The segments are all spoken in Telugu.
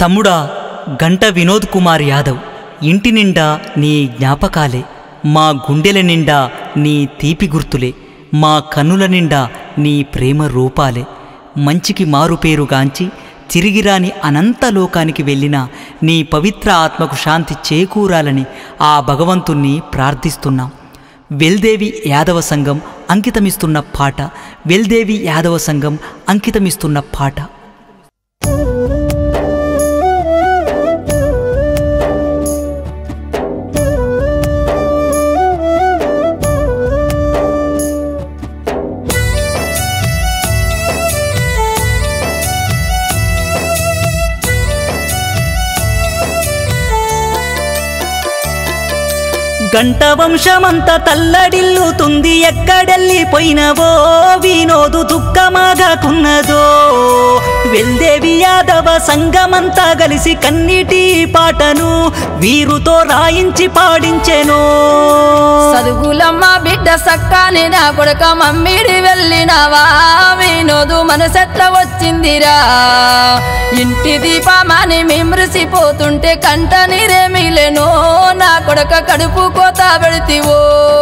తమ్ముడా గంట వినోద్ కుమార్ యాదవ్ ఇంటి నిండా నీ జ్ఞాపకాలే మా గుండెల నిండా నీ తీపి గుర్తులే మా కన్నుల నిండా నీ ప్రేమ రూపాలే మంచికి మారుపేరుగాంచి తిరిగిరాని అనంత లోకానికి వెళ్ళిన నీ పవిత్ర ఆత్మకు శాంతి చేకూరాలని ఆ భగవంతుణ్ణి ప్రార్థిస్తున్నాం వెల్దేవి యాదవ సంఘం అంకితమిస్తున్న పాట వెల్దేవి యాదవ సంఘం అంకితమిస్తున్న పాట గంట వంశమంతా తల్లడిల్లుతుంది ఎక్కడెళ్ళిపోయినవో వినోదు దుఃఖమాగాకున్నదో వెల్దేవి యాదవ సంగమంతా కలిసి కన్నీటి పాటను వీరుతో రాయించి పాడించెను చదువులమ్మ బిడ్డ సక్కాని నా కొడుక మమ్మీడి వెళ్ళినవా వినోదు మనసెట్ల వచ్చిందిరా ఇంటి దీపమాని మిమ్రిసిపోతుంటే కంట నీరేమిలేనో నా కొడుక కడుపు కోత పెడితివో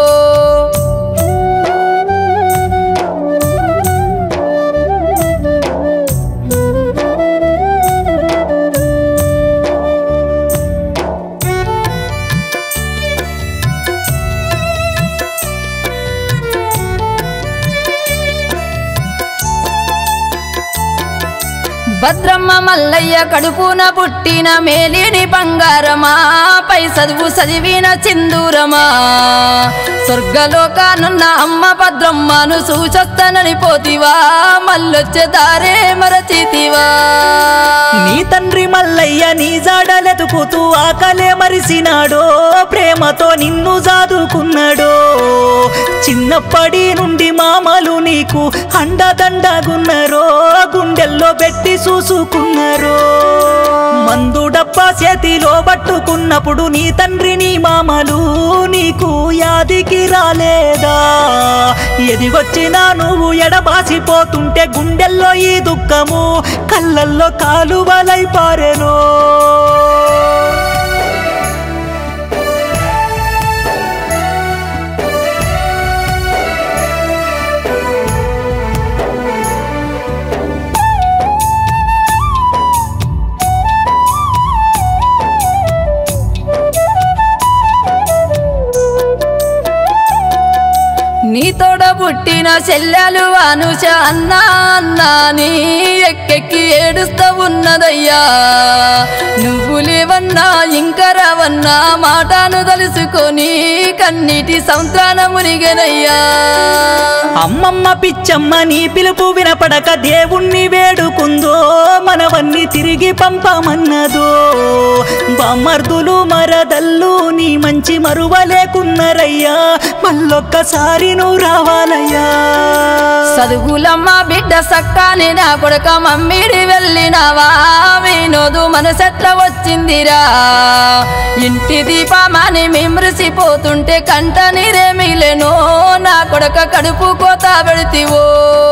భద్రమ్మ మల్లయ్య కడుపున పుట్టిన మేలిని బంగారమా పై చదువు చదివిన చిందూరమా స్వర్గలోకానున్న అమ్మ భద్రమ్మను సూచొస్తానని పోతివా మల్లొచ్చే దారే మరచితివా నీ తండ్రి మల్లయ్య నీ జాడలెతుకుతూ ఆకలే మరిసినాడో ప్రేమతో నిన్ను జాదుకున్నాడో చిన్నప్పటి నుండి మామలు నీకు అండదండగున్నరో గుండెల్లో పెట్టి చూసుకున్నరో మందు డబ్బా చేతిలో పట్టుకున్నప్పుడు నీ తండ్రి నీ మామలు నీకు యాదికి రాలేదా ఎదిగొచ్చినా నువ్వు ఎడబాసిపోతుంటే గుండెల్లో ఈ దుఃఖము కళ్ళల్లో కాలువలై పారెను నీ తోడ పుట్టిన చెల్లెలు అనుష అన్నా అన్నా నీ ఎక్కెక్కి ఏడుస్తా ఉన్నదయ్యా నువ్వు లేవన్నా ఇంక రావన్నా మాటను తలుసుకొని కన్నీటి సంతాన మునిగనయ్యా అమ్మమ్మ పిచ్చమ్మ నీ పిలుపు వినపడక దేవుణ్ణి వేడుకుందో మనవన్ని తిరిగి పంపమన్నదో బామర్దులు మరదల్లు నీ మంచి మరువలేకున్నరయ్యా మళ్ళొక్కసారి నువ్వు రావాలయ్యా చదువులమ్మ బిడ్డ సక్కాని నా కొడుక మమ్మీడి వెళ్ళినవా వినోదు మనసెట్ల వచ్చిందిరా ఇంటి దీపమాని మిమ్రిసిపోతుంటే కంట నీరేమిలేనో నా కొడుక కడుపు కోత పెడితివో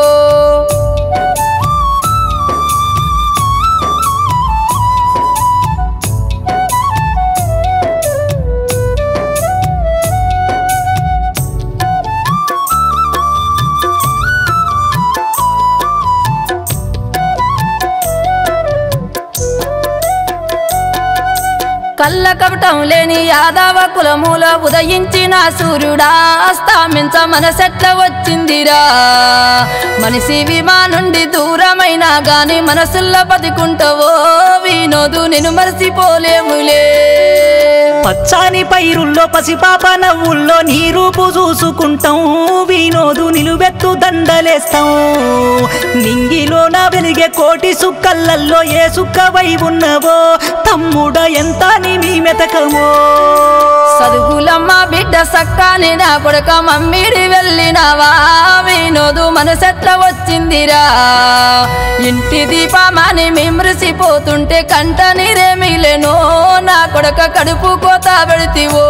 కళ్ళ కపటం లేని యాదవ కులముల ఉదయించిన సూర్యుడా స్థామించ మనసెట్ల వచ్చిందిరా మనిషి విమా నుండి దూరమైనా గాని మనసుల్లో బతికుంటావో వినోదు నేను మరసిపోలేములే పచ్చాని పైరుల్లో పసిపాప నవ్వుల్లో నీ రూపు చూసుకుంటాం వినోదు నిలువెత్తు దండలేస్తాం నింగిలో నా వెలిగే కోటి సుక్కలల్లో ఏ సుక్కవై ఉన్నవో తమ్ముడ ఎంత నీ మీ మెతకమో చదువులమ్మ బిడ్డ సక్కాని నా కొడుక మమ్మీడి వెళ్ళినవా వినోదు మనసెట్ల వచ్చిందిరా ఇంటి దీపమాని మిమ్రిసిపోతుంటే కంట నీరేమిలేనో నా కొడుక కడుపు కోత పెడితివో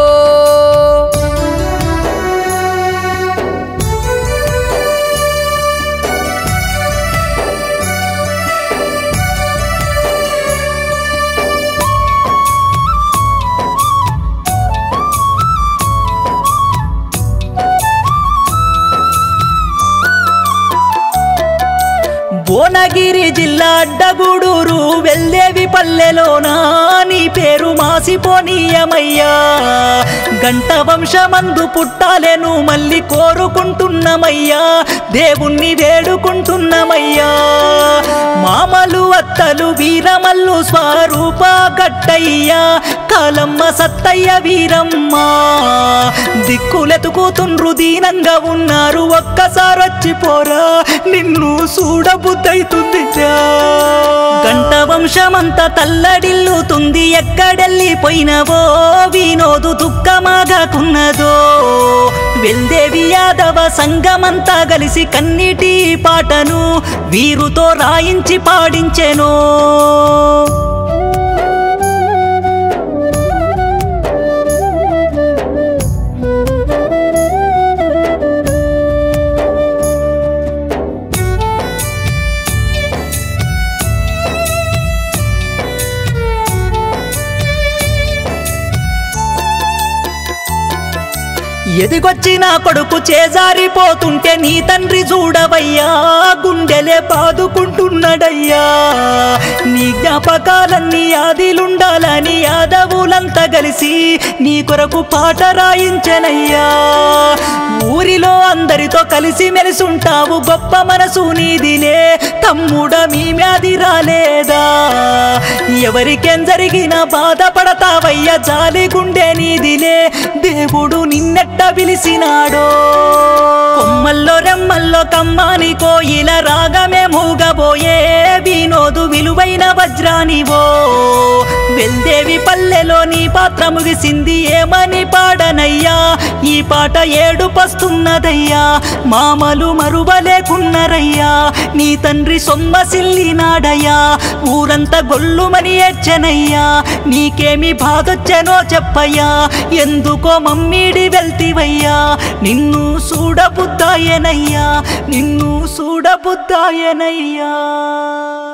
భువనగిరి జిల్లా అడ్డగూడూరు వెల్దేవి పల్లెలోనా నీ పేరు మాసిపోనీయమయ్యా గంట వంశమందు పుట్టాలెను మళ్ళీ కోరుకుంటున్నమయ్యా దేవుణ్ణి వేడుకుంటున్నమయ్యా మామలు అత్తలు వీరమల్లు స్వరూప గట్టయ్యా కాలమ్మ సత్తయ్య వీరమ్మ దిక్కులెతుకుతుండ్రు దీనంగా ఉన్నారు ఒక్కసారి వచ్చిపోరా నిన్ను చూడబుద్దైతుంది గంట వంశమంతా తల్లడిల్లుతుంది ఎక్కడెళ్ళిపోయినవో వినోదు దుఃఖమాగాకున్నదో వెల్దేవి యాదవ సంగమంతా కలిసి కన్నీటి పాటను వీరుతో రాయించి పాడించెను ఎదిగొచ్చిన కొడుకు చేజారిపోతుంటే నీ తండ్రి చూడవయ్యా గుండెలే బాదుకుంటున్నాడయ్యా నీ జ్ఞాపకాలన్నీ ఆదిలుండాలని యాదవులంతా కలిసి నీ కొరకు పాట రాయించనయ్యా ఊరిలో అందరితో కలిసి మెలిసుంటావు గొప్ప మనసు నీదిలే తమ్ముడ మీ వ్యాధి రాలేదా ఎవరికేం జరిగినా బాధపడతావయ్యా జాలి గుండె నీదిలే దేవుడు నిన్నెట్ట పిలిచినాడో కొమ్మల్లో రెమ్మల్లో కమ్మాని కోయిల రాగమే మూగబోయే వినోదు విలువైన వజ్రానివో వెల్దేవి పల్లెలో నీ పాత్ర ముగిసింది ఏమని పాడనయ్యా ఈ పాట ఏడు పస్తున్నదయ్యా మామలు మరువలేకున్నరయ్యా నీ తండ్రి సొమ్మసిల్లినాడయ్యా ఊరంతా గొల్లుమని ఏడ్చెనయ్యా నీకేమి బాధొచ్చెనో చెప్పయ్యా ఎందుకో మమ్మీడి వెళ్తివయ్యా నిన్ను చూడబుద్దాయనయ్యా నిన్ను చూడబుద్దాయనయ్యా